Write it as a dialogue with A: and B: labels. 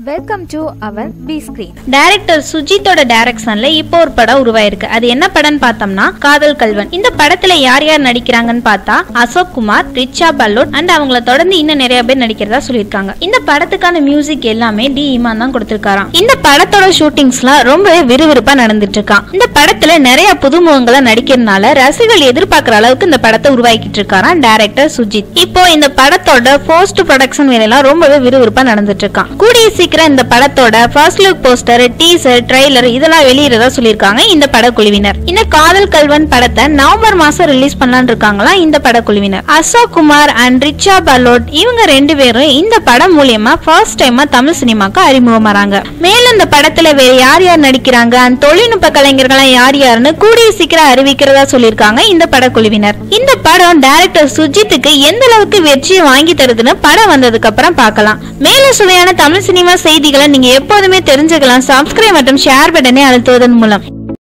A: welcome to our B screen
B: director சுஜித்தோட டைரக்ஷன்ல இப்போ ஒரு படம் உருவாயிருக்கு அது என்ன படம்னு பார்த்தோம்னா காதல் கல்வன் இந்த படத்துல யார் யார் நடிக்கிறாங்கன்னு பார்த்தா அசோக் குமார் ரிச்சா பல்லோட் அண்ட் அவங்கள தொடர்ந்து இன்னும் நிறைய பேர் நடிக்கிறதா சொல்லியிருக்காங்க இந்த படத்துக்கான மியூசிக் எல்லாமே டி இமான் தான் கொடுத்திருக்காராம் இந்த படத்தோட ஷூட்டிங்ஸ்லாம் ரொம்பவே விறுவிறுப்பா நடந்துட்டு இருக்கான் இந்த படத்துல நிறைய புதுமுகங்களை நடிக்கிறதுனால ரசிகர்கள் எதிர்பார்க்கிற அளவுக்கு இந்த படத்தை உருவாக்கிட்டு இருக்காராம் டைரக்டர் சுஜித் இப்போ இந்த படத்தோட போஸ்ட் ப்ரொடக்ஷன் வேலையெல்லாம் ரொம்பவே விறுவிறுப்பா நடந்துட்டு இருக்கான் கூடிய சீக்கிரம் இந்த படத்தோட first look poster teaser trailer இதெல்லாம் வெளியிடறதா சொல்லியிருக்காங்க இந்த படக்குழுவினர் இந்த காதல் கல்வன் படத்தை நவம்பர் மாசம் ரிலீஸ் பண்ணலாம்னு இருக்காங்களா இந்த படக்குழுவினர் அசோக் குமார் அண்ட் ரிச்சா பலோட் இவங்க ரெண்டு பேரும் இந்த படம் மூலியமா ஃபர்ஸ்ட் டைமா தமிழ் சினிமாக்கு அறிமுகமாறாங்க மேலும் இந்த படத்துல வேற யார் யார் நடிக்கிறாங்க அந்த தொழில்நுட்ப கலைஞர்கள்லாம் யார் யாருன்னு கூடிய சீக்கிரம் அறிவிக்கிறதா சொல்லியிருக்காங்க இந்த படக்குழுவினர் இந்த படம் டைரக்டர் சுஜித்துக்கு எந்த அளவுக்கு வெற்றியை வாங்கி தருதுன்னு படம் வந்ததுக்கு அப்புறம் பார்க்கலாம் மேலும் சுவையான தமிழ் சினிமா செய்திகளை நீங்க எப்போதுமே தெரிஞ்சுக்கலாம் சப்ஸ்கிரைப் மற்றும் ஷேர் பட்டனை அழுத்துவதன் மூலம்